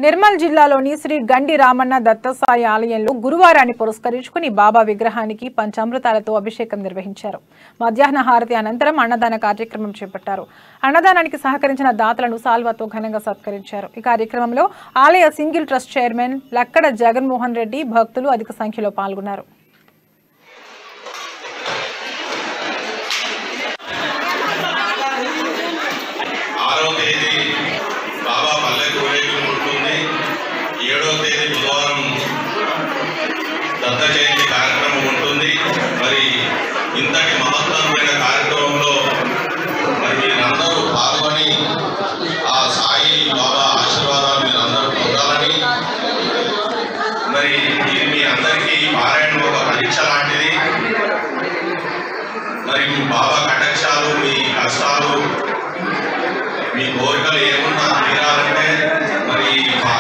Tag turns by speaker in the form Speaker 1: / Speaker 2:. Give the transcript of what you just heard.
Speaker 1: నిర్మల్ జిల్లాలోని శ్రీ గండి రామన్న దత్తసాయి ఆలయంలో గురువారాన్ని పురస్కరించుకుని బాబా విగ్రహానికి పంచామృతాలతో అభిషేకం నిర్వహించారు మధ్యాహ్న హారతి అనంతరం అన్నదాన కార్యక్రమం చేపట్టారు అన్నదానానికి సహకరించిన దాతలను సాల్వాతో ఘనంగా సత్కరించారు ఈ కార్యక్రమంలో ఆలయ సింగిల్ ట్రస్ట్ చైర్మన్ లక్కడ జగన్మోహన్ రెడ్డి భక్తులు అధిక సంఖ్యలో పాల్గొన్నారు
Speaker 2: ఆరో తేదీ బాబా పల్లెకు ఊరేగింపు ఉంటుంది ఏడో తేదీ బుధవారం దత్త జయంతి కార్యక్రమం ఉంటుంది మరి ఇంతటి మహత్తరమైన కార్యక్రమంలో మరి మీరందరూ పాల్గొని ఆ సాయి బాబా ఆశీర్వాదాలు మీరందరూ పొందాలని మరి ఇది మీ అందరికీ పారాయణ ఒక పరీక్ష లాంటిది మరి మీ బాబా కటాక్షాలు మీ కష్టాలు మీ కోరికలు ఏమున్నా తీరాలంటే మరి